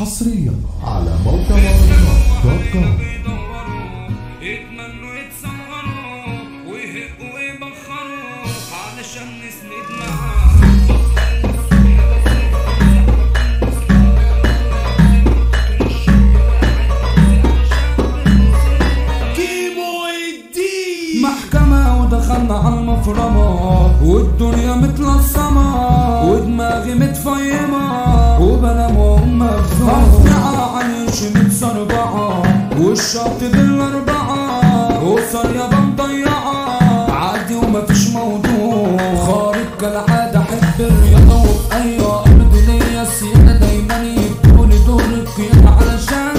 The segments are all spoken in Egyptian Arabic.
حصريا على موقع مهرجانات دوت كوم يتمنوا يتصوروا ويهقوا ويبخروا علشان نسند معاه محكمة ودخلنا على المفرمة والدنيا متلصمة ودماغي متفيمة وبنام وهم مفزوعة عايش متصربعة والشط بالأربعة وصيادة مضيعة عادي ومفيش موضوع خارج كالعادة أحب الرياضة وفي أي أرض ليا سيادة دايما يدولي دور القيادة علشان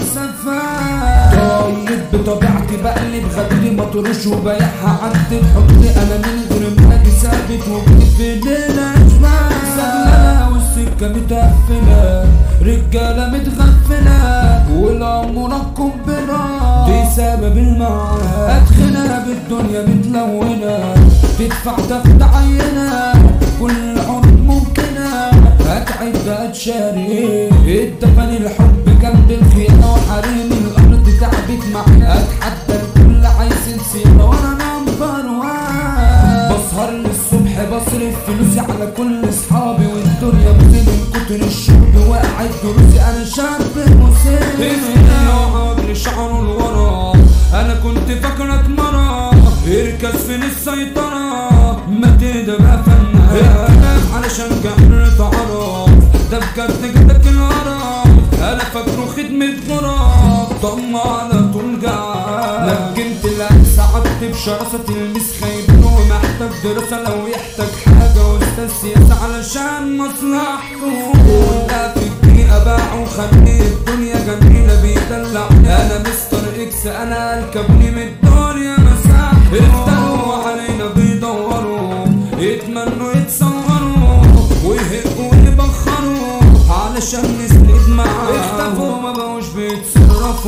سفاح طيب بطبيعتي بقلب غدري مطرش وبيعها عند الحب انا من غير ما اجي ثابت وجودي في ليلة اشباه سهلة والسكة متقفلة رجالة متغفلة والامور قنبلة دي سبب المعاد ادخلها بالدنيا متلونة تدفع تاخد عينة كل العروض ممكنة هتعد هتشارك اتفن الحب جنب الخيانة وحريم الأرض تعبت معايا أتحدى الكل عايز نسيبها وأنا نمبر وان بسهر للصبح بصرف فلوسي على كل أصحابي والدنيا بتلي من كتر الشرب وقعت دروسي أنا شاب مسن عقل شعره لورا أنا كنت فاكرك مرة اركز فين السيطرة ما تهدى بقى فنان علشان جحر تعرف ده بجد جدك الهرم انا فاكره خدمة غراب طمع على طول جعان نجمت لك سعدت بشراسة المس خايبين ومحتاج دراسة لو يحتاج حاجة واستاذ سياسة علشان مصلحته ولا في الدقيقة باع وخلي الدنيا جميلة بيدلع انا مستر اكس انا الكبني من الدنيا مساحة افتروا علينا بيدوروا يتمنوا يتصوروا ويهقوا ويبخروا علشان نسند معاه اختفوا ما بقوش بيتصرفوا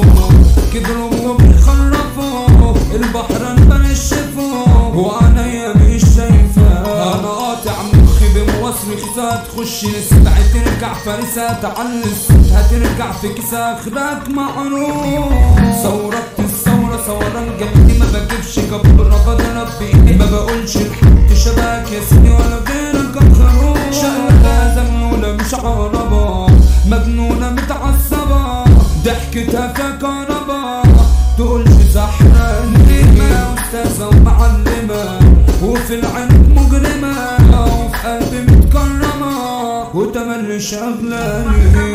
كبروا وبيخرفوا البحر بنشفوا وعينيا مش شايفة انا قاطع مخي بمواصل خسات تخش نستدعي ترجع فريسة تعلي الصوت هترجع في كيسة اخرك معروف ثورة الثورة ثورة جنبي ما بجيبش كبرة بضرب بايدي ما بقولش لحد شبك يا سيدي ولا غيرك الخروف شقلة زمنونة مش عربة مجنونة متعصبة ضحكتها فيها كهربا تقولش سحرة نجمة أستاذة ومعلمة وفي العين مجرمة وفي قلبي متكرمة وتملي شغلاني